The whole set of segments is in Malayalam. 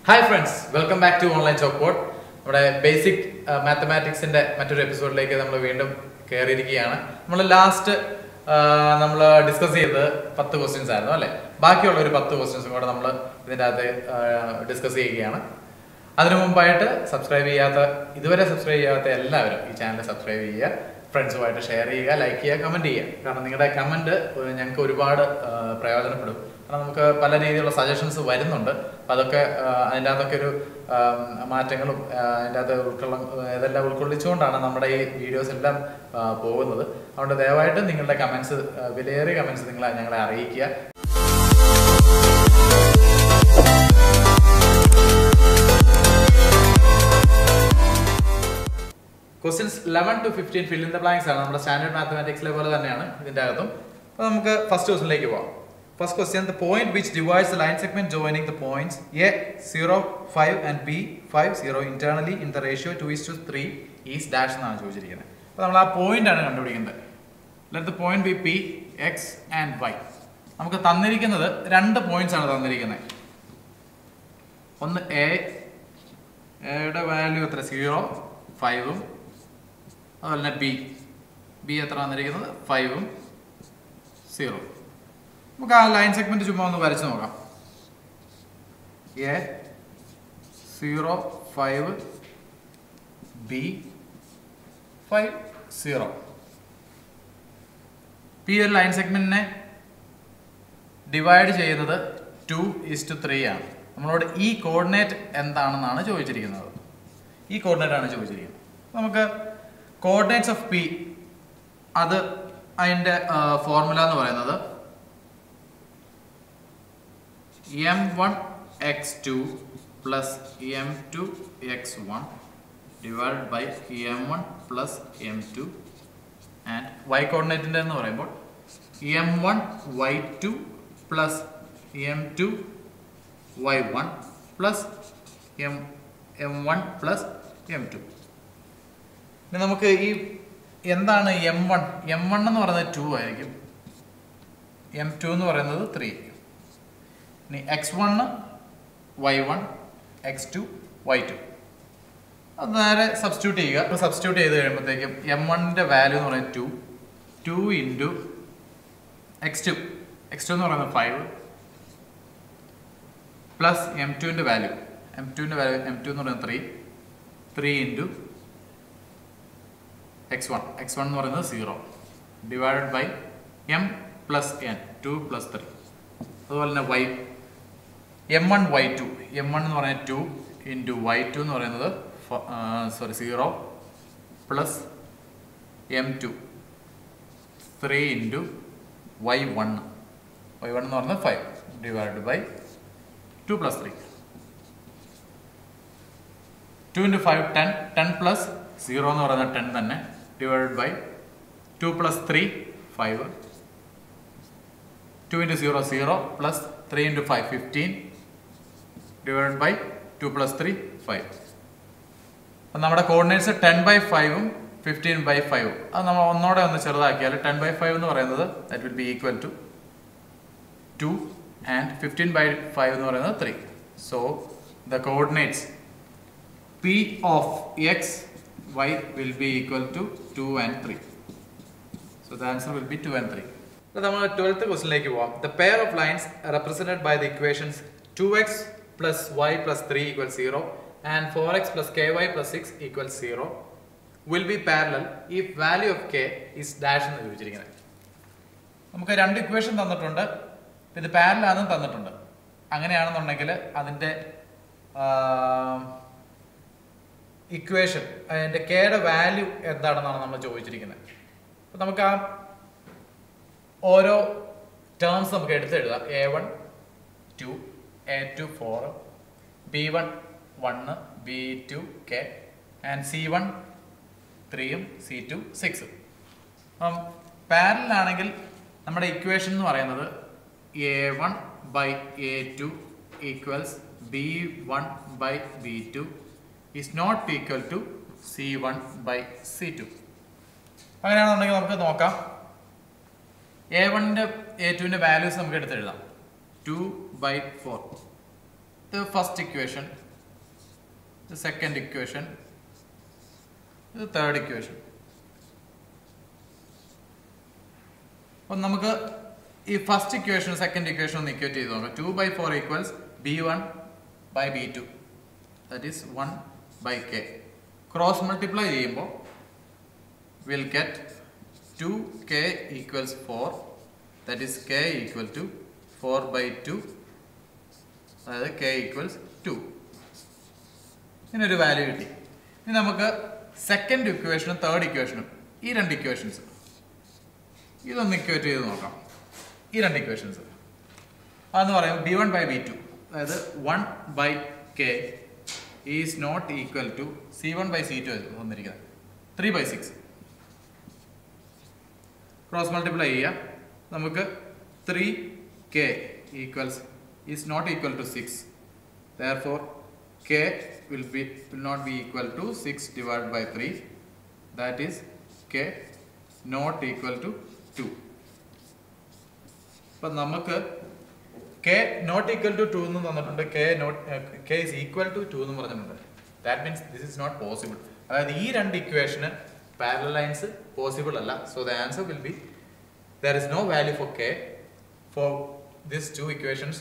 Hi friends welcome back to online chalkboard നമ്മുടെ ബേസിക് മാത്തമാറ്റിക്സിന്റെ മറ്റൊരു എപ്പിസോഡിലേക്ക് നമ്മൾ വീണ്ടും കയറിയിരിക്കുകയാണ് നമ്മൾ ലാസ്റ്റ് നമ്മൾ ഡിസ്കസ് ചെയ്തത് പത്ത് ക്വസ്റ്റ്യൻസ് ആയിരുന്നു അല്ലെ ബാക്കിയുള്ള ഒരു പത്ത് ക്വസ്റ്റ്യൻസും കൂടെ നമ്മൾ ഇതിൻ്റെ അകത്ത് ഡിസ്കസ് ചെയ്യുകയാണ് അതിനു മുമ്പായിട്ട് സബ്സ്ക്രൈബ് ചെയ്യാത്ത ഇതുവരെ സബ്സ്ക്രൈബ് ചെയ്യാത്ത എല്ലാവരും ഈ ചാനൽ സബ്സ്ക്രൈബ് ചെയ്യുക ഫ്രണ്ട്സുമായിട്ട് ഷെയർ ചെയ്യുക ലൈക്ക് ചെയ്യുക കമന്റ് ചെയ്യുക കാരണം നിങ്ങളുടെ കമന്റ് ഞങ്ങൾക്ക് ഒരുപാട് ആ, പ്രയോജനപ്പെടും കാരണം നമുക്ക് പല രീതിയിലുള്ള സജഷൻസ് വരുന്നുണ്ട് അപ്പം അതൊക്കെ ആ, അതിൻ്റെ അകത്തൊക്കെ ഒരു ആ, മാറ്റങ്ങളും ആ, അതിൻ്റെ അകത്ത് ഉൾക്കൊള്ള ഇതെല്ലാം ഉൾക്കൊള്ളിച്ചുകൊണ്ടാണ് നമ്മുടെ ഈ വീഡിയോസ് എല്ലാം ആ, പോകുന്നത് അതുകൊണ്ട് ദയവായിട്ട് നിങ്ങളുടെ കമന്റ്സ് വിലയേറിയ കമന്റ്സ് നിങ്ങൾ ഞങ്ങളെ അറിയിക്കുക questions eleven to fifteen fill in the blanks ആണ് നമ്മുടെ സ്റ്റാൻഡേർഡ് മാത്തമാറ്റിക്സിലെ പോലെ തന്നെയാണ് ഇതിന്റെ അകത്തും അപ്പോൾ നമുക്ക് ഫസ്റ്റ് ക്വസ്റ്റിനിലേക്ക് പോവാം first question the point which divides the line segment joining the points A zero five and B five zero internally in the ratio two is to three is dash എന്നാണ് ചോദിച്ചിരിക്കുന്നത് അപ്പോൾ നമ്മൾ ആ പോയിന്റ് ആണ് കണ്ടുപിടിക്കുന്നത് let the point be P x and y നമുക്ക് തന്നിരിക്കുന്നത് രണ്ട് പോയിന്റ്സ് ആണ് തന്നിരിക്കുന്നത് ഒന്ന് എ എയുടെ വാല്യൂ എത്ര സീറോ ഫൈവും അതുപോലെ തന്നെ ബി ബി എത്ര വന്നിരിക്കുന്നത് ഫൈവും സീറോ നമുക്ക് ആ ലൈൻ സെഗ്മെന്റ് ചുമ്മാ ഒന്ന് വരച്ച് നോക്കാം A zero five B five zero ഈ ഒരു ലൈൻ സെഗ്മെന്റിനെ ഡിവൈഡ് ചെയ്യുന്നത് ടു ഇസ് ടു ത്രീ ആണ് നമ്മളോട് ഈ കോർഡിനേറ്റ് എന്താണെന്നാണ് ചോദിച്ചിരിക്കുന്നത് ഈ കോർഡിനേറ്റ് ആണ് ചോദിച്ചിരിക്കുന്നത് നമുക്ക് കോർഡിനേറ്റ്സ് ഓഫ് പി അത് അതിൻ്റെ ഫോർമുല എന്ന് പറയുന്നത് m one x two plus m two x one divide by m one plus m two and y കോർഡിനേറ്റിൻ്റെ എന്ന് പറയുമ്പോൾ m one y two plus m two y one plus m m one plus m two ഇനി നമുക്ക് ഈ എന്താണ് എം വൺ എം വൺ എന്ന് പറയുന്നത് ടു ആയിരിക്കും എം ടു എന്ന് പറയുന്നത് ത്രീ ഇനി x one y one x two y two അത് നേരെ സബ്സ്റ്റിറ്റ്യൂട്ട് ചെയ്യുക സബ്സ്റ്റിറ്റ്യൂട്ട് ചെയ്ത് കഴിയുമ്പോഴത്തേക്കും എം വണ്ണിൻ്റെ വാല്യൂ എന്ന് പറയുന്നത് two two into x two x two എന്ന് പറയുന്നത് ഫൈവ് പ്ലസ് എം ടുവിൻ്റെ വാല്യൂ എം ടുവിൻ്റെ വാല്യൂ എം ടു എന്ന് പറയുന്നത് three three into x one x one എന്ന് പറയുന്നത് zero divided by m plus n two plus three അതുപോലെ തന്നെ y m one y two m one എന്ന് പറയുന്നത് ടു ഇൻറ്റു വൈ ടു എന്ന് പറയുന്നത് sorry zero plus m two three into y one Y one എന്ന് പറയുന്നത് five divided by two plus three two into five ten ten plus zero എന്ന് പറയുന്നത് ടെൻ തന്നെ divided by two plus three five two into zero zero plus three into five fifteen divide by two plus three five അപ്പം നമ്മുടെ കോർഡിനേറ്റ്സ് ടെൻ ബൈ ഫൈവും ഫിഫ്റ്റീൻ ബൈ ഫൈവും അത് നമ്മൾ ഒന്നോടെ ഒന്ന് ചെറുതാക്കിയാൽ ടെൻ ബൈ ഫൈവ് എന്ന് പറയുന്നത് that will be equal to two and fifteen by five എന്ന് പറയുന്നത് three so the coordinates P of x y will be equal to two and three so the answer will be two and three നമ്മൾ ട്വൽത്ത് ക്വസ്റ്റിലേക്ക് പോവാം the pair of lines represented by the equations two x plus y plus three equal zero and four x plus k y plus six equal zero will be parallel if value of k is dash എന്ന് ചോദിച്ചിരിക്കുന്നത് നമുക്ക് രണ്ട് ഇക്വേഷൻ തന്നിട്ടുണ്ട് ഇത് പാരലാണെന്നും തന്നിട്ടുണ്ട് അങ്ങനെയാണെന്നുണ്ടെങ്കിൽ അതിൻ്റെ ഇക്വേഷൻ അതിൻ്റെ കെയുടെ വാല്യൂ എന്താണെന്നാണ് നമ്മൾ ചോദിച്ചിരിക്കുന്നത് അപ്പം നമുക്ക് ആ ഓരോ ടേംസ് നമുക്ക് എടുത്തെഴുതാം a one two a two four b one one b two k and c one ത്രീയും സി ടു സിക്സും അപ്പം പാരലാണെങ്കിൽ നമ്മുടെ ഇക്വേഷൻ എന്ന് പറയുന്നത് a one by a two equals b one by b two is not equal to c one by c two അങ്ങനെയാണെന്നുണ്ടെങ്കിൽ നമുക്ക് നോക്കാം എ വണ്ണിന്റെ എ ടുവിന്റെ വാല്യൂസ് നമുക്ക് എടുത്ത് എഴുതാം ടു ബൈ ഫോർ ഇത് ഫസ്റ്റ് ഇക്വേഷൻ ഇത് സെക്കൻഡ് ഇക്വേഷൻ ഇത് തേർഡ് ഇക്വേഷൻ അപ്പം നമുക്ക് ഈ ഫസ്റ്റ് ഇക്വേഷൻ സെക്കൻഡ് ഇക്വേഷൻ ഒന്ന് ഇക്വേറ്റ് ചെയ്ത് നോക്കാം two by four equals b one by b two that is one by k cross multiply ചെയ്യുമ്പോൾ will get two k equals four that is k equal to four by two അതായത് കെ ഈക്വൽസ് ടു ഇതിനൊരു വാല്യൂ കിട്ടി ഇനി നമുക്ക് സെക്കൻഡ് ഇക്വേഷനും തേർഡ് ഇക്വേഷനും ഈ രണ്ട് ഇക്വേഷൻസ് ഇതൊന്ന് ഇക്വേറ്റ് ചെയ്ത് നോക്കാം ഈ രണ്ട് ഇക്വേഷൻസ് അതെന്ന് പറയുമ്പോൾ b one by b two അതായത് one by k is not equal to c one by c two തന്നിരിക്കുന്നത് three by six cross multiply ചെയ്യാം നമുക്ക് three k equals is not equal to six therefore k will be will not be equal to 6 divided by 3 that is k not equal to 2 അപ്പം നമുക്ക് k not equal to two എന്ന് തന്നിട്ടുണ്ട് k not k is equal to two എന്ന് പറഞ്ഞിട്ടുണ്ട് that means this is not possible അതായത് ഈ രണ്ട് ഇക്വേഷന് പാരലൽ ലൈൻസ് പോസിബിൾ അല്ല so the answer will be there is no value for k for this two equations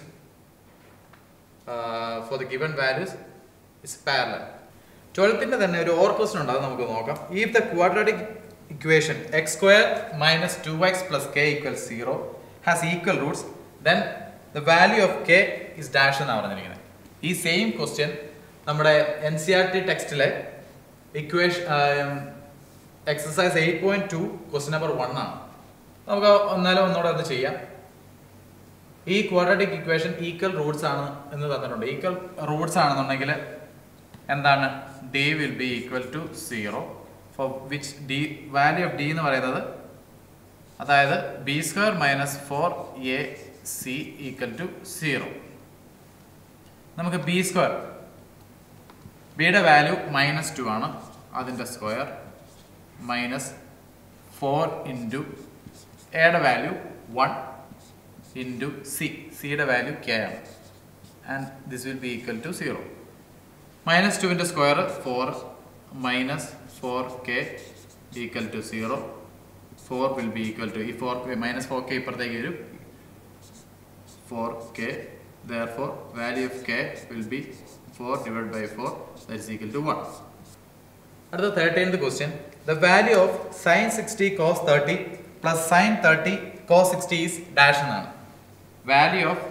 for the given values is parallel ട്വൽത്തിന്റെ തന്നെ ഒരു ഓർ ക്വസ്റ്റൻ ഉണ്ട് അത് നമുക്ക് നോക്കാം ഈ the quadratic equation x square minus two x plus k equal zero has equal roots then the value of k is dash എന്നാണ് പറഞ്ഞിരിക്കുന്നത് ഈ സെയിം ക്വസ്റ്റ്യൻ നമ്മുടെ എൻ സി ആർ ടി ടെക്സ്റ്റിലെ equation exercise eight point two question number one ആണ് നമുക്ക് ഒന്നാലും ഒന്നുകൂടെ അത് ചെയ്യാം ഈ ക്വാഡ്രാറ്റിക് ഇക്വേഷൻ ഈക്വൽ റൂട്ട്സ് ആണ് എന്ന് തന്നിട്ടുണ്ട് ഈക്വൽ റൂട്ട്സ് ആണെന്നുണ്ടെങ്കിൽ എന്താണ് D will be equal to zero for which D value of D എന്ന് പറയുന്നത് അതായത് b square minus four a c equal to zero നമുക്ക് ബി സ്ക്വയർ ബിയുടെ വാല്യൂ മൈനസ് ടു ആണ് അതിൻ്റെ സ്ക്വയർ മൈനസ് ഫോർ ഇൻറ്റു എയുടെ വാല്യൂ വൺ ഇൻറ്റു സി സിയുടെ വാല്യൂ കെ ആണ് and this will be equal to zero minus ടുവിൻ്റെ square four minus four k equal to zero four will be equal to ഈ ഫോർ മൈനസ് ഫോർ കെ ഇപ്പുറത്തേക്ക് വരും four k there four value of k will be four divide by four that is equal to one അടുത്ത thirteenth question the value of sine sixty cos thirty plus sine thirty cos sixty is dash എന്നാണ് value of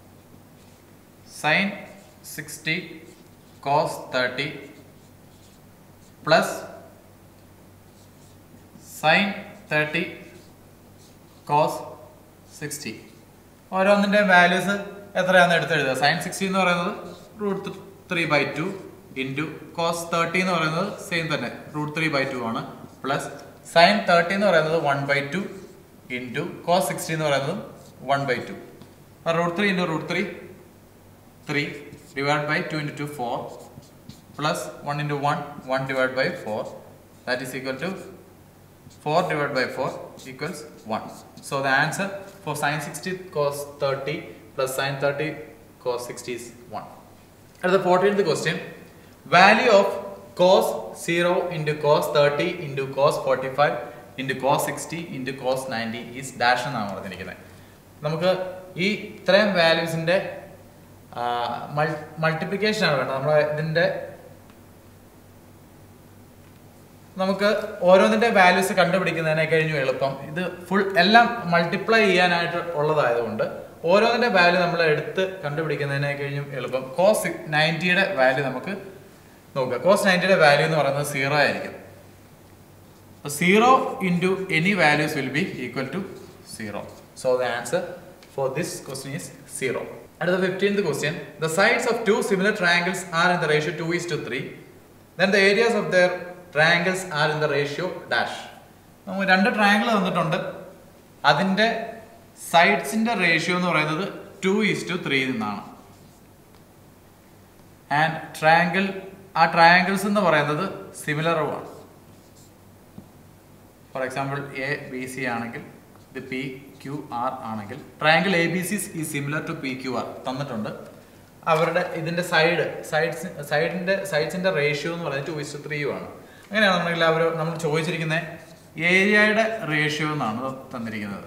sine sixty cos thirty plus sine thirty cos sixty ഓരോന്നിൻ്റെയും വാല്യൂസ് എത്രയാണെന്ന് എടുത്തെഴുതുക സൈൻ സിക്സ്റ്റി എന്ന് പറയുന്നത് root three by two into cos thirty എന്ന് പറയുന്നത് സെയിം തന്നെ റൂട്ട് ത്രീ ബൈ ടു ആണ് പ്ലസ് സൈൻ തേർട്ടി എന്ന് പറയുന്നത് one by two into cos sixty എന്ന് പറയുന്നത് one by two root three into root three three divide by two into two four plus one into one one divide by four that is equal to four divide by four equals one so the answer for sine sixty cos thirty plus sine thirty cos sixty is one അടുത്ത fourteenth question value of cos zero into cos thirty into cos forty five into cos sixty into cos ninety is dash എന്നാണ് പറഞ്ഞിരിക്കുന്നത് നമുക്ക് ഈ ഇത്രയും വാല്യൂസിൻ്റെ മൾട്ടിപ്ലിക്കേഷൻ ആണ് വേണ്ടത് നമ്മളെ ഇതിൻ്റെ നമുക്ക് ഓരോന്നിന്റെ വാല്യൂസ് കണ്ടുപിടിക്കുന്നതിനെ കഴിഞ്ഞു എളുപ്പം ഇത് ഫുൾ എല്ലാം മൾട്ടിപ്ലൈ ചെയ്യാനായിട്ട് ഉള്ളതായതുകൊണ്ട് ഓരോന്നിന്റെ വാല്യൂ നമ്മൾ എടുത്ത് കണ്ടുപിടിക്കുന്നതിനെ കഴിഞ്ഞും എളുപ്പം കോസ് നയൻറ്റിയുടെ വാല്യൂ നമുക്ക് നോക്കുക കോസ് നയൻറ്റിയുടെ വാല്യൂ എന്ന് പറയുന്നത് സീറോ ആയിരിക്കും zero into any values will be equal to zero so the answer for this question is zero അടുത്ത fifteenth question the sides of two similar triangles are in the ratio two is to three then the areas of their triangles are in the ratio dash നമുക്ക് രണ്ട് ട്രയാങ്കിൾ തന്നിട്ടുണ്ട് അതിൻ്റെ സൈഡ്സിന്റെ റേഷ്യോ എന്ന് പറയുന്നത് ടു ഈസ് ടു ത്രീ എന്നാണ് ആൻഡ് ട്രയാങ്കിൾ ആ ട്രയാങ്കിൾസ് എന്ന് പറയുന്നത് സിമിലറുമാണ് four example A B C ആണെങ്കിൽ ഇത് പി ക്യു ആർ ആണെങ്കിൽ ട്രയാങ്കിൾ എ ബി സി ഈ similar to P Q R തന്നിട്ടുണ്ട് അവരുടെ ഇതിന്റെ സൈഡ് സൈഡ്സ് സൈഡിന്റെ സൈഡ്സിന്റെ റേഷ്യോ എന്ന് പറയുന്നത് ടു ഇസ് ത്രീയും ആണ് അങ്ങനെയാണെന്നുണ്ടെങ്കിൽ അവർ നമ്മൾ ചോദിച്ചിരിക്കുന്ന ഏരിയയുടെ റേഷ്യോ എന്നാണ് തന്നിരിക്കുന്നത്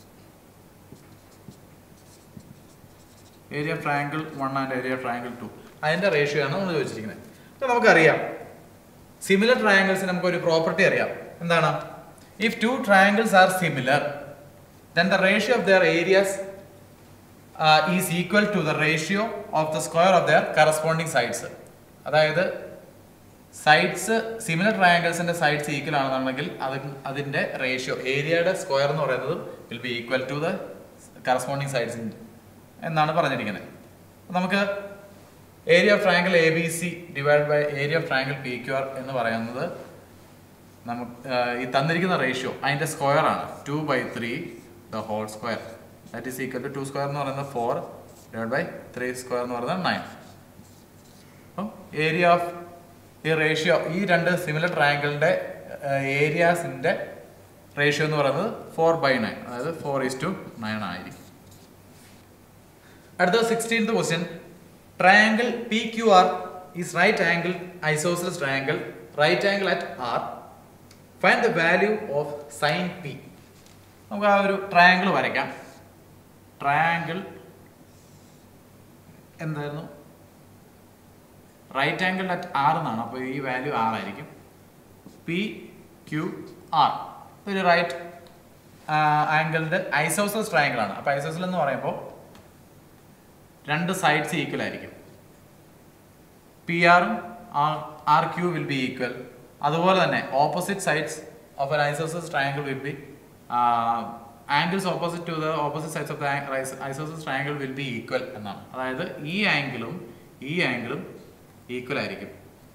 area triangle one and area triangle two അതിന്റെ റേഷ്യോ ആണ് നമ്മൾ ചോദിച്ചിരിക്കുന്നത് അപ്പൊ നമുക്കറിയാം സിമിലർ ട്രയാങ്കിൾസിന് നമുക്ക് ഒരു പ്രോപ്പർട്ടി അറിയാം എന്താണ് if two triangles are similar then the ratio of their areas uh, is equal to the ratio of the square of their corresponding sides അതായത് സൈഡ്സ് സിമിലർ ട്രയാങ്കിൾസിന്റെ സൈഡ്സ് ഈക്വൽ ആണെന്നുണ്ടെങ്കിൽ അത് അതിന്റെ റേഷ്യോ ഏരിയയുടെ സ്ക്വയർ എന്ന് പറയുന്നത് will be equal to the corresponding sides എന്നാണ് പറഞ്ഞിരിക്കുന്നത് അപ്പൊ നമുക്ക് area of triangle A B C divide by area of triangle P Q R എന്ന് പറയുന്നത് നമുക്ക് ഈ തന്നിരിക്കുന്ന റേഷ്യോ അതിന്റെ സ്ക്വയർ ആണ് to by three the whole square that is equal to to square എന്ന് പറയുന്നത് four divide by three square എന്ന് പറയുന്നത് നയൻ അപ്പം ഏരിയ ഓഫ് ഈ റേഷ്യോ ഈ രണ്ട് സിമിലർ ട്രയാങ്കിളിന്റെ ഏരിയാസിന്റെ റേഷ്യോ എന്ന് പറയുന്നത് ഫോർ ബൈ നയൻ അതായത് ഫോർ ഈസ് ടു നയൻ ആയിരിക്കും അടുത്ത sixteenth question triangle P Q R is right angle isosceles triangle right angle at R find the value of sine P നമുക്ക് ആ ഒരു ട്രയാങ്കിൾ വരയ്ക്കാം ട്രയാങ്കിൾ എന്തായിരുന്നു റൈറ്റ് ആംഗിൾ അറ്റ് ആർ എന്നാണ് അപ്പോൾ ഈ വാല്യൂ ആർ ആയിരിക്കും പി ക്യു ആർ ഒരു റൈറ്റ് ആംഗിളിന്റെ ഐസോസസ് ട്രയാങ്കിൾ ആണ് അപ്പോൾ ഐസോസൽ എന്ന് പറയുമ്പോൾ രണ്ട് സൈഡ്സ് ഈക്വൽ ആയിരിക്കും പി ആറും R Q will be equal അതുപോലെ തന്നെ opposite sides of N ഐസോസസ് triangle will be angles opposite to the opposite sides of the ഐസോസസ് triangle will be equal എന്നാണ് അതായത് ഈ ആംഗിളും ഈ ആംഗിളും ഈക്വൽ ആയിരിക്കും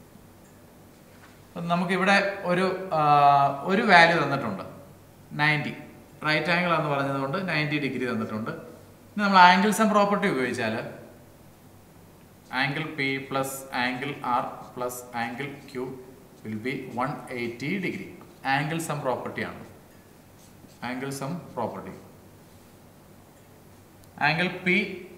അപ്പം നമുക്കിവിടെ ഒരു ആ, ഒരു വാല്യൂ തന്നിട്ടുണ്ട് നയൻറ്റി റൈറ്റ് ആംഗിൾ എന്ന് പറഞ്ഞതുകൊണ്ട് നയൻറ്റി ഡിഗ്രി തന്നിട്ടുണ്ട് ഇനി നമ്മൾ ആംഗിൾ സം പ്രോപ്പർട്ടി ഉപയോഗിച്ചാൽ angle P plus angle R plus angle Q will be one eighty degree angle sum പ്രോപ്പർട്ടിയാണ് angle sum property angle P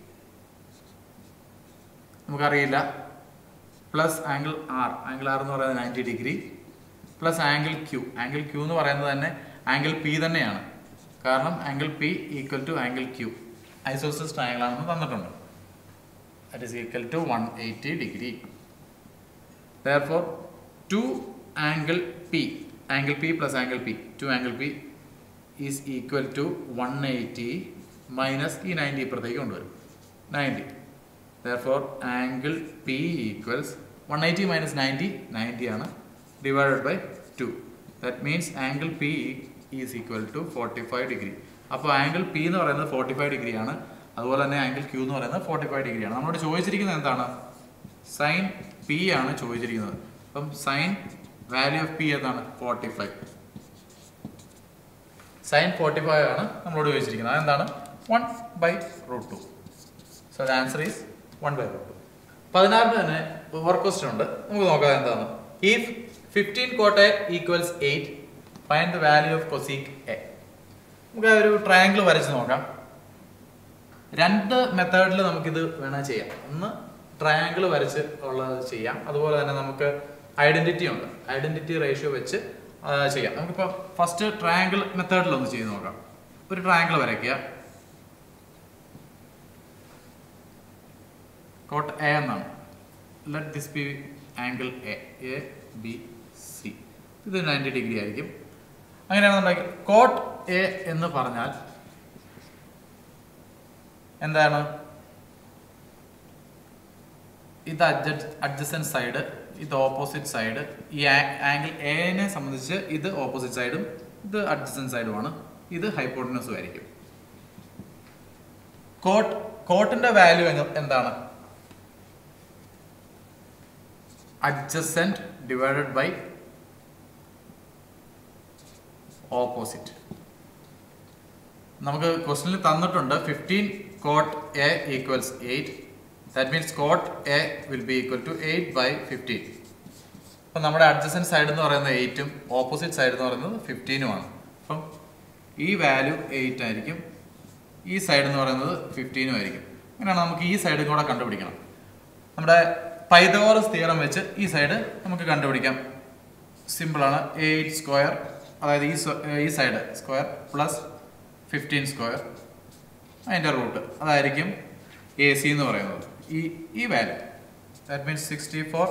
നമുക്കറിയില്ല plus angle R angle R എന്ന് പറയുന്നത് ninety degree plus angle Q angle Q എന്ന് പറയുന്നത് തന്നെ ആംഗിൾ പി തന്നെയാണ് കാരണം angle P equal to angle Q ഐസോസിസ് ട്രയാങ്കിൾ ആണെന്ന് തന്നിട്ടുണ്ട് that is equal to 180 degree. Therefore, 2 angle P, angle P plus angle P, 2 angle P is equal to 180 minus ഈ 90 ഇപ്പുറത്തേക്ക് കൊണ്ടുവരും 90. Therefore, angle P equals 180 minus 90, 90 ആണ് divided by 2. That means angle P is equal to 45 degree. അപ്പോൾ ആംഗിൾ പി എന്ന് പറയുന്നത് 45 ഡിഗ്രി ആണ് അതുപോലെ തന്നെ ആംഗിൾ ക്യൂ എന്ന് പറയുന്നത് 45 ഡിഗ്രി ആണ് നമ്മളോട് ചോദിച്ചിരിക്കുന്നത് എന്താണ് സൈൻ പി ആണ് ചോദിച്ചിരിക്കുന്നത് അപ്പം സൈൻ വാല്യൂ ഓഫ് പി എന്താണ് 45 സൈൻ 45 ആണ് നമ്മളോട് ചോദിച്ചിരിക്കുന്നത് അതെന്താണ് 1 by root two so the answer is 1 by root two പതിനാറിന് തന്നെ വർക്ക് ക്വസ്റ്റ്യൻ ഉണ്ട് നമുക്ക് നോക്കാം എന്താണ് if fifteen cot equals eight find the value of cosec A നമുക്ക് ആ ഒരു ട്രയാങ്കിൾ വരച്ച് നോക്കാം രണ്ട് മെത്തേഡിൽ നമുക്കിത് വേണേൽ ചെയ്യാം ഒന്ന് ട്രയാങ്കിൾ വരച്ച് ഉള്ളത് ചെയ്യാം അതുപോലെ തന്നെ നമുക്ക് ഐഡന്റിറ്റി ഉണ്ട് ഐഡന്റിറ്റി റേഷ്യോ വെച്ച് ആ, ചെയ്യാം നമുക്കിപ്പോൾ ഫസ്റ്റ് ട്രയാങ്കിൾ മെത്തേഡിൽ ഒന്ന് ചെയ്ത് നോക്കാം ഒരു ട്രയാങ്കിൾ വരയ്ക്കുക കോട്ട് എ എന്നാണ് let this be angle A A B C ഇത് നയൻറ്റി ഡിഗ്രി ആയിരിക്കും അങ്ങനെയാണെന്നുണ്ടെങ്കിൽ കോട്ട് എ എന്ന് പറഞ്ഞാൽ എന്താണ് ഇത് അഡ്ജസൻ സൈഡ് ഇത് ഓപ്പോസിറ്റ് സൈഡ് ഈ ആംഗിൾ എനെ സംബന്ധിച്ച് ഇത് ഓപ്പോസിറ്റ് സൈഡും ഇത് അഡ്ജസൻ സൈഡുമാണ് ഇത് ഹൈപ്പോട്ടിനസും ആയിരിക്കും കോട്ട് കോട്ടിന്റെ വാല്യൂ എന്താണ് അഡ്ജസൻറ്റ് ഡിവൈഡഡ് ബൈ ഓപ്പോസിറ്റ് നമുക്ക് ക്വസ്റ്റിനിൽ തന്നിട്ടുണ്ട് fifteen cot A equals eight that means cot A will be equal to eight by fifteen അപ്പം നമ്മുടെ അഡ്ജസൻറ്റ് സൈഡ് എന്ന് പറയുന്നത് എയ്റ്റും ഓപ്പോസിറ്റ് സൈഡ് എന്ന് പറയുന്നത് ഫിഫ്റ്റീനുമാണ് അപ്പം ഈ വാല്യൂ എയ്റ്റ് ആയിരിക്കും ഈ സൈഡ് എന്ന് പറയുന്നത് ഫിഫ്റ്റീനും ആയിരിക്കും അങ്ങനെയാണ് നമുക്ക് ഈ സൈഡും കൂടെ കണ്ടുപിടിക്കണം നമ്മുടെ പൈതോറസ് തിയറം വെച്ച് ഈ സൈഡ് നമുക്ക് കണ്ടുപിടിക്കാം സിമ്പിളാണ് എയ്റ്റ് സ്ക്വയർ അതായത് ഈ സ്വ- ഈ side square plus fifteen square അതിൻ്റെ റൂട്ട് അതായിരിക്കും എ സി എന്ന് പറയുന്നത് ഈ ഈ value that means sixty four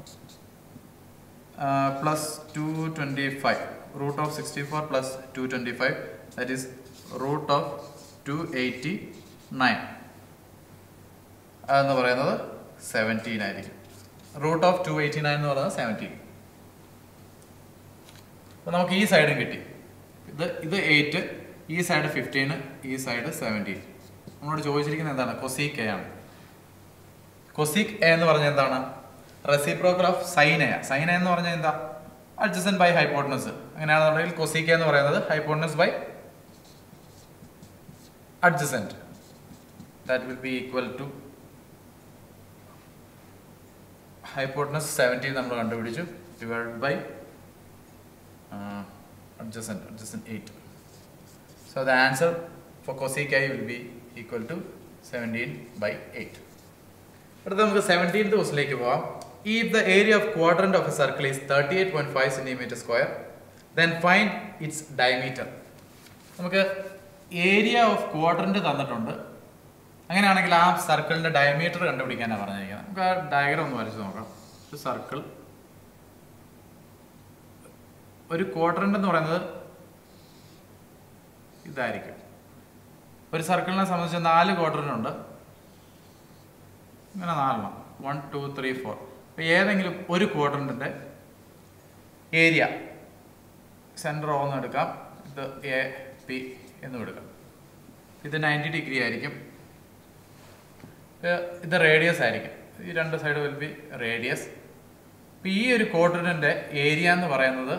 plus two twenty five root of sixty four plus two twenty five that is root of two eighty nine അതെന്ന് പറയുന്നത് സെവൻറ്റീൻ ആയിരിക്കും root of two eighty nine എന്ന് പറയുന്നത് സെവൻറ്റീൻ അപ്പോൾ നമുക്ക് ഈ സൈഡും കിട്ടി ഇത് ഇത് എയ്റ്റ് ഈ സൈഡ് ഫിഫ്റ്റീന് ഈ സൈഡ് സെവൻറ്റീൻ നമ്മളോട് ചോദിച്ചിരിക്കുന്നത് എന്താണ് കൊസീക് എ ആണ് കൊസീക് എ എന്ന് പറഞ്ഞാൽ എന്താണ് reciprocal of sine A sine A എന്ന് പറഞ്ഞാൽ എന്താ അഡ്ജസൻ ബൈ ഹൈപ്പോട്ടനസ് അങ്ങനെയാണെന്നുണ്ടെങ്കിൽ കൊസീക് എന്ന് പറയുന്നത് hypotenuse by adjacent that will be equal to hypotenuse seventeen നമ്മൾ കണ്ടുപിടിച്ചു divide by adjacent adjacent 8 so the answer for cosec i will be equal to 17 by 8 അടുത്ത നമുക്ക് സെവൻറ്റീൻത് ക്വസ്റ്റിലേക്ക് പോവാം if the area of quadrant of a circle is thirty eight point five centimetre square then find its diameter നമുക്ക് ഏരിയ ഓഫ് ക്വാഡ്രന്റ് തന്നിട്ടുണ്ട് അങ്ങനെയാണെങ്കിൽ ആ സർക്കിളിന്റെ ഡയമീറ്റർ കണ്ടുപിടിക്കാനാണ് പറഞ്ഞിരിക്കുന്നത് നമുക്ക് ആ ഡയഗ്രാം ഒന്ന് വരച്ച് നോക്കാം ഒരു സർക്കിൾ ഒരു ക്വാഡ്രന്റ് എന്ന് പറയുന്നത് ഇതായിരിക്കും ഒരു സർക്കിളിനെ സംബന്ധിച്ച് നാല് ക്വാഡ്രന്റ് ഉണ്ട് ഇങ്ങനെ നാലെണ്ണം വൺ ടു ത്രീ ഫോർ അപ്പോൾ ഏതെങ്കിലും ഒരു ക്വാഡ്രന്റിന്റെ ഏരിയ സെൻറ്റർ ഓന്ന് എടുക്കാം ഇത് എ പി എന്നും എടുക്കാം ഇത് നയൻറ്റി ഡിഗ്രി ആയിരിക്കും ഇത് ഇത് റേഡിയസ് ആയിരിക്കും ഈ രണ്ട് സൈഡ് വിൽ ബി റേഡിയസ് ഇപ്പം ഈ ഒരു ക്വാഡ്രന്റിന്റെ ഏരിയ എന്ന് പറയുന്നത്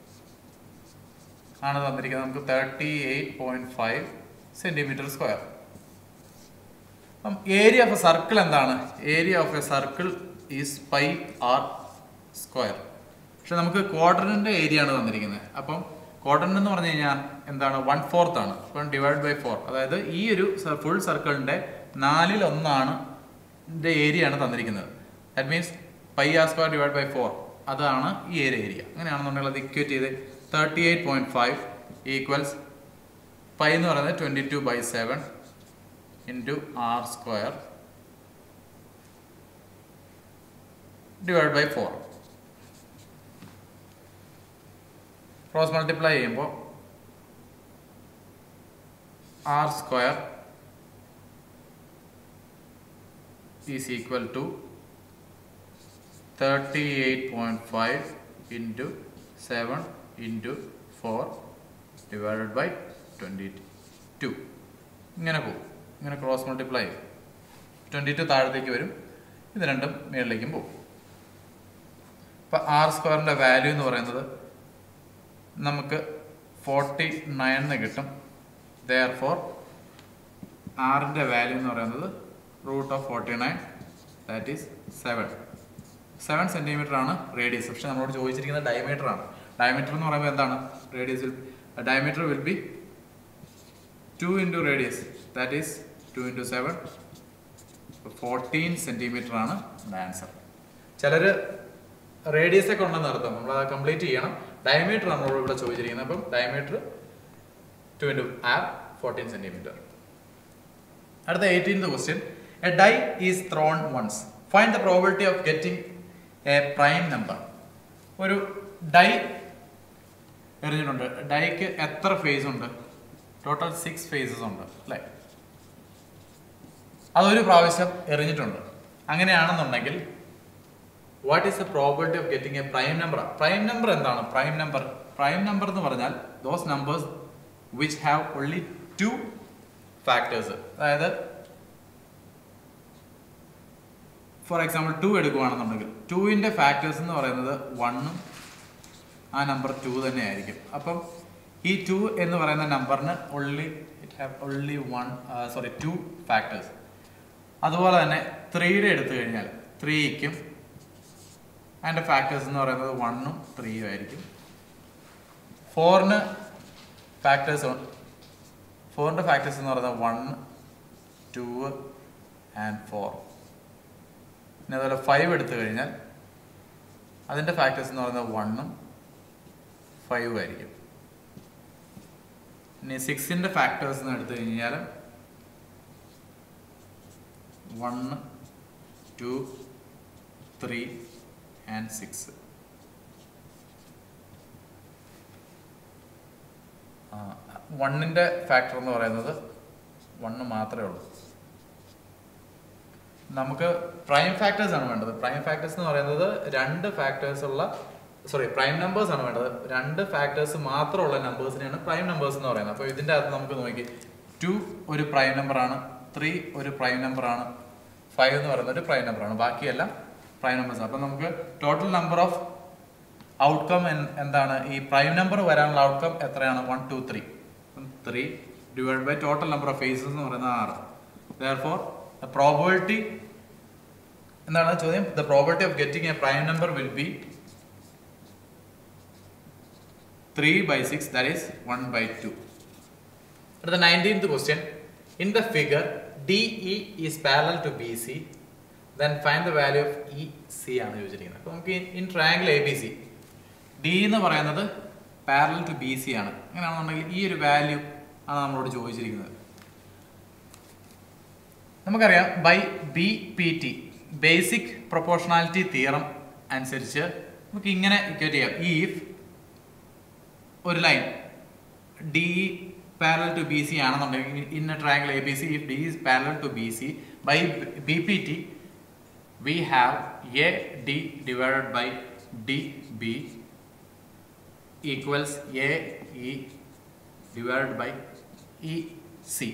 ആണ് തന്നിരിക്കുന്നത് നമുക്ക് thirty eight point five centimetre square അപ്പം ഏരിയ ഓഫ് എ സർക്കിൾ എന്താണ് area of a circle is pi r square പക്ഷെ നമുക്ക് ക്വാഡ്രന്റിന്റെ ഏരിയ ആണ് തന്നിരിക്കുന്നത് അപ്പം ക്വാഡ്രന്റ് എന്ന് പറഞ്ഞു കഴിഞ്ഞാൽ എന്താണ് വൺ ഫോർത്ത് ആണ് അപ്പം ഡിവൈഡ് ബൈ ഫോർ അതായത് ഈ ഒരു ഫുൾ സർക്കിളിന്റെ നാലിൽ ഒന്നാണ് ഏരിയ ആണ് തന്നിരിക്കുന്നത് that means pi r square divide by four അതാണ് ഈ ഏരിയ ഏരിയ അങ്ങനെയാണെന്നുണ്ടെങ്കിൽ അത് ഇക്വേറ്റ് ചെയ്ത് thirty eight point five equals pi എന്ന് പറയുന്നത് twenty two by seven into r square divide by four cross multiply ചെയ്യുമ്പോൾ r square is equal to thirty eight point five into seven into four divided by twenty two ഇങ്ങനെ പോകും ഇങ്ങനെ ക്രോസ് മൾട്ടിപ്ലൈ ചെയ്യും ട്വൻറ്റി ടു താഴത്തേക്ക് വരും ഇത് രണ്ടും മുകളിലേക്കും പോകും ഇപ്പം ആർ സ്ക്വയറിൻ്റെ വാല്യൂ എന്ന് പറയുന്നത് നമുക്ക് ഫോർട്ടി നയൻ കിട്ടും ദയർ ഫോർ ആറിൻ്റെ വാല്യൂ എന്ന് പറയുന്നത് root of forty nine that is seven seven centimetre ആണ് റേഡിയസ് പക്ഷെ നമ്മളോട് ചോദിച്ചിരിക്കുന്നത് ഡയമീറ്റർ ആണ് ഡയമീറ്റർ എന്ന് പറയുമ്പോൾ എന്താണ് radius diameter will be two into radius that is two into seven fourteen centimetre ആണ് ആൻസർ ചിലർ റേഡിയസ് ഒക്കെ ഉണ്ടെന്ന് അർത്ഥം നമ്മൾ അത് കംപ്ലീറ്റ് ചെയ്യണം ഡയമീറ്റർ നമ്മളോട് ഇവിടെ ചോദിച്ചിരിക്കുന്നത് അപ്പം diameter two into r fourteen centimetre അടുത്ത eighteenth question a die is thrown once find the probability of getting a prime number ഒരു ഡൈ എറിഞ്ഞിട്ടുണ്ട് ഡൈക്ക് എത്ര ഫേസ് ഉണ്ട് ടോട്ടൽ സിക്സ് ഫേസസ് ഉണ്ട് അല്ലേ അതൊരു പ്രാവശ്യം എറിഞ്ഞിട്ടുണ്ട് അങ്ങനെയാണെന്നുണ്ടെങ്കിൽ what is the probability of getting a prime number prime number എന്താണ് പ്രൈം നമ്പർ പ്രൈം നമ്പർ എന്ന് പറഞ്ഞാൽ those numbers which have only two factors അതായത് ഫോർ എക്സാമ്പിൾ ടു എടുക്കുകയാണെന്നുണ്ടെങ്കിൽ ടുവിൻ്റെ ഫാക്ടേഴ്സ് എന്ന് പറയുന്നത് വണ്ണും ആ നമ്പർ ടു തന്നെ ആയിരിക്കും അപ്പം ഈ ടു എന്ന് പറയുന്ന നമ്പറിന് only it have only one sorry two factors അതുപോലെ തന്നെ ത്രീയുടെ എടുത്തു കഴിഞ്ഞാൽ ത്രീക്കും അതിൻ്റെ ഫാക്ടേഴ്സ് എന്ന് പറയുന്നത് വണ്ണും ത്രീയും ആയിരിക്കും ഫോറിന് ഫാക്ടേഴ്സ് ഫോറിൻ്റെ ഫാക്ടേഴ്സ് എന്ന് പറയുന്നത് വൺ ടു ആൻഡ് ഫോർ പിന്നെ അതുപോലെ ഫൈവ് എടുത്തു കഴിഞ്ഞാൽ അതിൻ്റെ ഫാക്ടേഴ്സ് എന്ന് പറയുന്നത് വണ്ണും ഫൈവും ആയിരിക്കും ഇനി സിക്സിൻ്റെ ഫാക്ടേഴ്സ് എന്ന് എടുത്തു കഴിഞ്ഞാൽ one two three and six വണ്ണിൻ്റെ ഫാക്ടർ എന്ന് പറയുന്നത് വണ്ണ് മാത്രമേ ഉള്ളൂ നമുക്ക് പ്രൈം ഫാക്ടേഴ്സ് ആണ് വേണ്ടത് പ്രൈം ഫാക്ടേഴ്സ് എന്ന് പറയുന്നത് രണ്ട് ഫാക്ടേഴ്സ് ഉള്ള സോറി പ്രൈം നമ്പേഴ്സ് ആണ് വേണ്ടത് രണ്ട് ഫാക്ടേഴ്സ് മാത്രമുള്ള നമ്പേഴ്സിനെയാണ് പ്രൈം നമ്പേഴ്സ് എന്ന് പറയുന്നത് അപ്പോൾ ഇതിൻ്റെ അകത്ത് നമുക്ക് നോക്കി ടു ഒരു പ്രൈം നമ്പറാണ് ത്രീ ഒരു പ്രൈം നമ്പറാണ് ഫൈവ് എന്ന് പറയുന്നത് ഒരു പ്രൈം നമ്പറാണ് ബാക്കിയെല്ലാം പ്രൈം നമ്പേഴ്സ് അപ്പോൾ നമുക്ക് ടോട്ടൽ നമ്പർ ഓഫ് ഔട്ട്കം എന്താണ് ഈ പ്രൈം നമ്പർ വരാനുള്ള ഔട്ട്കം എത്രയാണ് one two three three divide by total number of faces എന്ന് പറയുന്നത് ആറ് ദോർ ദ പ്രോബിലിറ്റി എന്താണ് ചോദ്യം the probability of getting a prime number will be three by six that is one by two അടുത്ത nineteenth question in the figure D E is parallel to B C then find the value of E C ആണ് ചോദിച്ചിരിക്കുന്നത് അപ്പോൾ നമുക്ക് in triangle A B C D എന്ന് പറയുന്നത് പാരലൽ ടു ബി സി ആണ് അങ്ങനെയാണെന്നുണ്ടെങ്കിൽ ഈ ഒരു വാല്യൂ ആണ് നമ്മളോട് ചോദിച്ചിരിക്കുന്നത് നമുക്കറിയാം by B P T basic proportionality theorem അനുസരിച്ച് നമുക്ക് ഇങ്ങനെ ഇക്വേറ്റ് ചെയ്യാം ഈഫ് ഒരു line D parallel to B C ആണെന്നുണ്ടെങ്കിൽ in a triangle A B C if D is parallel to B C by B P T we have A D divided by D B equals A E divided by E C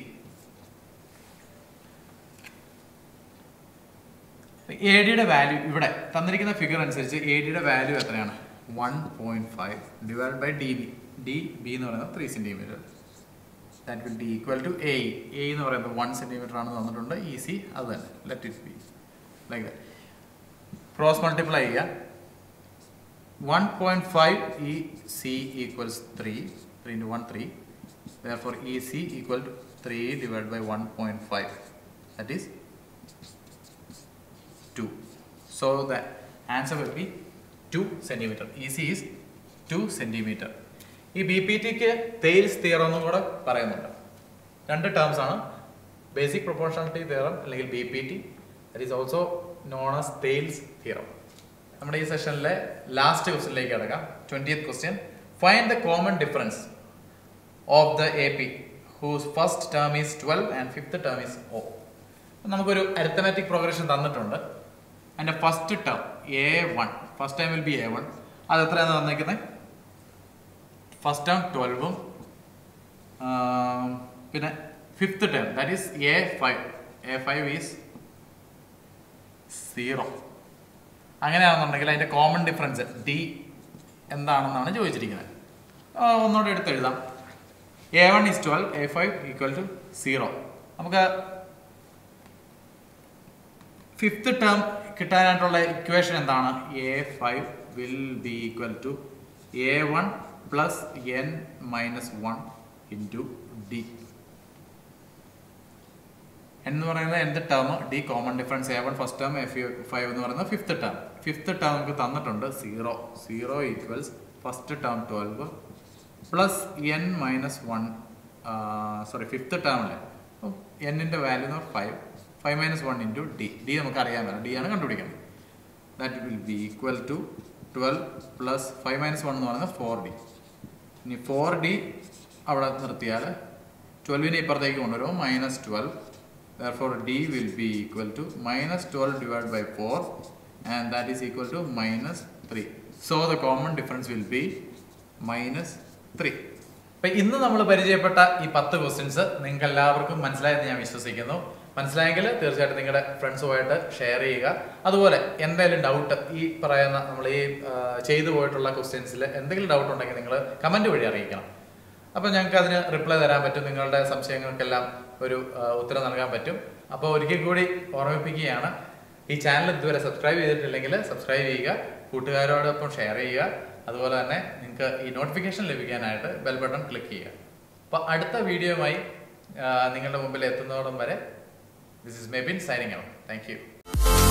A ഡിയുടെ വാല്യൂ ഇവിടെ തന്നിരിക്കുന്ന ഫിഗർ അനുസരിച്ച് എ ഡിയുടെ വാല്യൂ എത്രയാണ് one point five divide by D B D B എന്ന് പറയുന്നത് three centimetre that will be equal to A A എന്ന് പറയുന്നത് വൺ സെന്റിമീറ്റർ ആണ് തന്നിട്ടുണ്ട് ഇ സി അത് തന്നെ let it be like that cross multiply ചെയ്യുക one point five E C equals three three into one three therefore EC equal to 3 divided by 1.5 that is 2 so the answer will be 2 centimeter EC is 2 centimeter ഈ ബി പി ടിക്ക് തെയിൽസ് തിയറം എന്നും കൂടെ പറയുന്നുണ്ട് രണ്ട് ടേംസ് ആണ് ബേസിക് പ്രൊപ്പോർഷണാലിറ്റി തിയറം അല്ലെങ്കിൽ B P T that is also known as Thales theorem നമ്മുടെ ഈ സെഷനിലെ ലാസ്റ്റ് ക്വസ്റ്റ്യനിലേക്ക് കിടക്കാം twentieth question find the common difference of the A P whose first term is twelve and fifth term is oh നമുക്കൊരു അരിത്തമാറ്റിക് പ്രോഗ്രഷൻ തന്നിട്ടുണ്ട് അതിൻ്റെ first term A one first term will be A one അത് എത്രയാണ് തന്നിരിക്കുന്നത് ഫസ്റ്റ് ടേം ട്വൽവും പിന്നെ fifth term that is A five A five is zero അങ്ങനെയാണെന്നുണ്ടെങ്കിൽ അതിൻ്റെ കോമൺ ഡിഫറൻസ് ഡി എന്താണെന്നാണ് ചോദിച്ചിരിക്കുന്നത് ആ, ഒന്നുകൂടെ എടുത്ത് എഴുതാം A one is twelve A five equal to zero നമുക്ക് ഫിഫ്ത്ത് ടേം കിട്ടാനായിട്ടുള്ള ഇക്വേഷൻ എന്താണ് A five will be equal to A one plus N minus one into D എന്ന് പറയുന്നത് എന്ത് term D common difference A one first term F five എന്ന് പറയുന്നത് ഫിഫ്ത്ത് ടേം ഫിഫ്ത്ത് ടേം നമുക്ക് തന്നിട്ടുണ്ട് zero zero equals first term twelve plus N minus one sorry fifth term അല്ലേ എന്നിൻ്റെ വാല്യൂ എന്ന് five five minus one into D D നമുക്ക് അറിയാൻ പറ്റില്ല ഡി ആണ് കണ്ടുപിടിക്കുന്നത് that will be equal to twelve plus five minus one എന്ന് പറയുന്നത് ഫോർ ഡി ഇനി ഫോർ ഡി അവിടെ നിർത്തിയാൽ ട്വൽവിനെ ഇപ്പുറത്തേക്ക് കൊണ്ടുവരും minus twelve therefore d will be equal to minus 12 divided by 4 and that is equal to minus 3 so the common difference will be minus 3 അപ്പൊ ഇന്ന് നമ്മൾ പരിചയപ്പെട്ട ഈ പത്ത് ക്വസ്റ്റ്യൻസ് നിങ്ങൾക്ക് എല്ലാവർക്കും മനസ്സിലായെന്ന് ഞാൻ വിശ്വസിക്കുന്നു മനസ്സിലായെങ്കിൽ തീർച്ചയായിട്ടും നിങ്ങളുടെ ഫ്രണ്ട്സുമായിട്ട് ഷെയർ ചെയ്യുക അതുപോലെ എന്തെങ്കിലും ഡൗട്ട് ഈ പറയുന്ന നമ്മൾ ഈ ആ, ചെയ്തു പോയിട്ടുള്ള ക്വസ്റ്റ്യൻസിൽ എന്തെങ്കിലും ഡൗട്ട് ഉണ്ടെങ്കിൽ നിങ്ങൾ കമന്റ് വഴി അറിയിക്കണം അപ്പോൾ ഞങ്ങൾക്ക് അതിന് റിപ്ലൈ തരാൻ പറ്റും നിങ്ങളുടെ സംശയങ്ങൾക്കെല്ലാം ഒരു ആ, ഉത്തരം നൽകാൻ പറ്റും അപ്പോൾ ഒരിക്കൽ കൂടി ഓർമ്മിപ്പിക്കുകയാണ് ഈ ചാനൽ ഇതുവരെ സബ്സ്ക്രൈബ് ചെയ്തിട്ടില്ലെങ്കിൽ സബ്സ്ക്രൈബ് ചെയ്യുക കൂട്ടുകാരോടൊപ്പം ഷെയർ ചെയ്യുക അതുപോലെ തന്നെ നിങ്ങൾക്ക് ഈ നോട്ടിഫിക്കേഷൻ ലഭിക്കാനായിട്ട് ബെൽ ബട്ടൺ ക്ലിക്ക് ചെയ്യുക അപ്പോൾ അടുത്ത വീഡിയോയുമായി ആ, നിങ്ങളുടെ മുമ്പിൽ എത്തുന്നതോടം വരെ this is Mebin signing out thank U